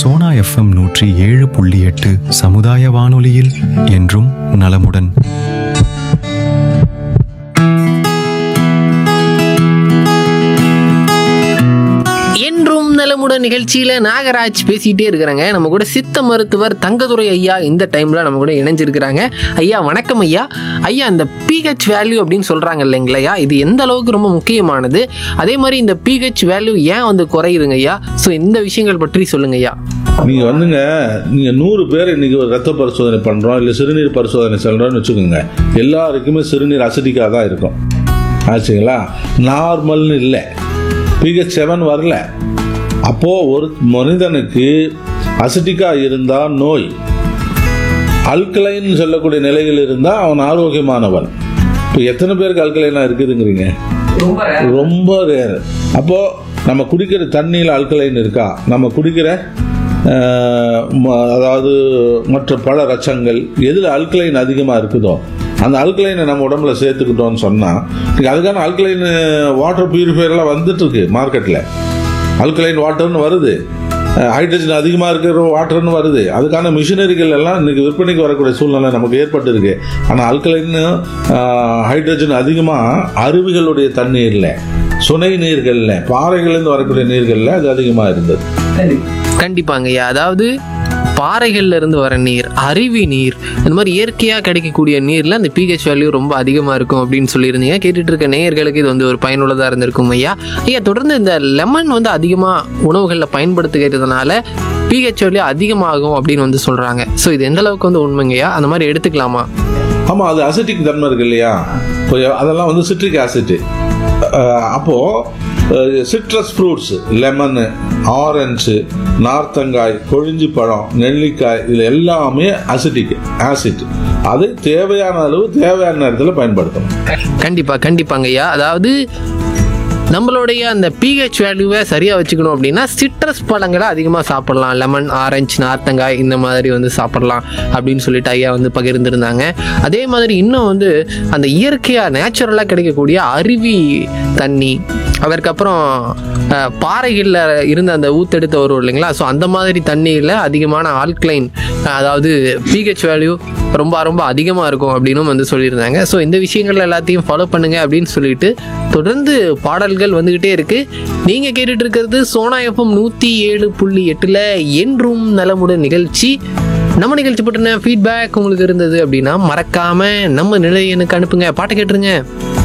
Sona FM நூற்றி ஏழு புள்ளி எட்டு சமுதாய வானொலியில் என்றும் நலமுடன் என்றும் நலமுடன் நிகழ்ச்சியில நாகராஜ் பேசிட்டே இருக்கிறாங்க நம்ம கூட சித்த மருத்துவர் தங்கதுரை ஐயா இந்த டைம்ல நம்ம கூட இணைஞ்சிருக்கிறாங்க ஐயா வணக்கம் ஐயா ஐயா இந்த பிஹெச் வேல்யூ அப்படின்னு சொல்றாங்க இல்லைங்களா இது எந்த அளவுக்கு ரொம்ப முக்கியமானது அதே மாதிரி இந்த பிஹெச் வேல்யூ ஏன் வந்து குறையுதுங்க ஐயா ஸோ இந்த விஷயங்கள் பற்றி சொல்லுங்க ஐயா நீங்க வந்துங்க நீங்க நூறு பேர் இன்னைக்கு ஒரு ரத்த பரிசோதனை பண்றோம் இல்ல சிறுநீர் பரிசோதனை செல்றோம்னு வச்சுக்கோங்க எல்லாருக்குமே சிறுநீர் அசிடிக்கா தான் இருக்கும் ஆச்சுங்களா நார்மல்னு இல்லை பிஹெச் செவன் வரல அப்போ ஒரு மனிதனுக்கு அசிடிக்கா இருந்தா நோய் அல்கலைன் சொல்லக்கூடிய நிலையில் இருந்தா அவன் ஆரோக்கியமானவன் இப்போ எத்தனை பேருக்கு அல்கலைனா இருக்குதுங்கிறீங்க ரொம்ப ரேர் அப்போ நம்ம குடிக்கிற தண்ணியில் அல்கலைன் இருக்கா நம்ம குடிக்கிற அஹ், ம- அதாவது மற்ற பல ரச்சங்கள் எதில் அல்கலைன் அதிகமாக இருக்குதோ அந்த அல்கலைனை நம்ம உடம்புல சேர்த்துக்கிட்டோம்னு சொன்னால் அதுக்கான அல்கலைன் வாட்டர் பியூரிஃபையர்லாம் வந்துட்டு இருக்கு மார்க்கெட்டில் அல்கலைன் வாட்டர்னு வருது ஹைட்ரஜன் அதிகமாக இருக்கிற வாட்டர்னு வருது அதுக்கான மிஷினரிகள் எல்லாம் இன்னைக்கு விற்பனைக்கு வரக்கூடிய சூழ்நிலை நமக்கு ஏற்பட்டு இருக்கு ஆனால் அல்கலைன் ஹைட்ரஜன் அதிகமாக அருவிகளுடைய தண்ணீரில் சுனை நீர்களில் பாறைகள்லேருந்து வரக்கூடிய நீர்களில் அது அதிகமாக இருந்தது கண்டிப்பாங்க ஐயா அதாவது பாறைகள்ல இருந்து வர நீர் அருவி நீர் இந்த மாதிரி இயற்கையாக கிடைக்கக்கூடிய நீரில் அந்த பிஹெச் வேல்யூ ரொம்ப அதிகமாக இருக்கும் அப்படின்னு சொல்லியிருந்தீங்க கேட்டுட்டு இருக்க நேயர்களுக்கு இது வந்து ஒரு பயனுள்ளதாக இருந்திருக்கும் ஐயா ஐயா தொடர்ந்து இந்த லெமன் வந்து அதிகமாக உணவுகளில் பயன்படுத்துகிறதுனால பிஹெச் வேல்யூ அதிகமாகும் அப்படின்னு வந்து சொல்கிறாங்க ஸோ இது எந்த அளவுக்கு வந்து உண்மைங்கய்யா அந்த மாதிரி எடுத்துக்கலாமா ஆமாம் அது அசிட்டிக் தன்மை இருக்கு இல்லையா இப்போ அதெல்லாம் வந்து சிட்ரிக் ஆசிட் அப்போது சிட்ரஸ் ஃப்ரூட்ஸ் லெமனு ஆரஞ்சு நார்த்தங்காய் கொழிஞ்சி பழம் நெல்லிக்காய் இது எல்லாமே அசிட்டிக் ஆசிட் அது தேவையான அளவு தேவையான நேரத்தில் பயன்படுத்தணும் கண்டிப்பாக கண்டிப்பாங்க ஐயா அதாவது நம்மளுடைய அந்த பிஹெச் வேல்யூவை சரியாக வச்சுக்கணும் அப்படின்னா சிட்ரஸ் பழங்களை அதிகமாக சாப்பிடலாம் லெமன் ஆரஞ்சு நார்த்தங்காய் இந்த மாதிரி வந்து சாப்பிடலாம் அப்படின்னு சொல்லிட்டு ஐயா வந்து பகிர்ந்திருந்தாங்க அதே மாதிரி இன்னும் வந்து அந்த இயற்கையாக நேச்சுரலாக கிடைக்கக்கூடிய அருவி தண்ணி அதற்கப்புறம் அஹ், பாறைகளில் இருந்த அந்த ஊத்தெடுத்து வரும் இல்லைங்களா ஸோ அந்த மாதிரி தண்ணியில் அதிகமான ஆல்கலைன் அதாவது பிஹெச் வேல்யூ ரொம்ப ரொம்ப அதிகமாக இருக்கும் அப்படின்னும் வந்து சொல்லியிருந்தாங்க ஸோ இந்த விஷயங்கள் எல்லாத்தையும் ஃபாலோ பண்ணுங்க அப்படின்னு சொல்லிட்டு தொடர்ந்து பாடல்கள் வந்துக்கிட்டே இருக்கு நீங்கள் கேட்டுட்டு இருக்கிறது சோனா எஃப்எம் நூற்றி ஏழு புள்ளி எட்டில் என்றும் நலமுடன் நிகழ்ச்சி நம்ம நிகழ்ச்சி பற்றின ஃபீட்பேக் உங்களுக்கு இருந்தது அப்படின்னா மறக்காம நம்ம நிலையனுக்கு அனுப்புங்க பாட்டு கேட்டுருங்க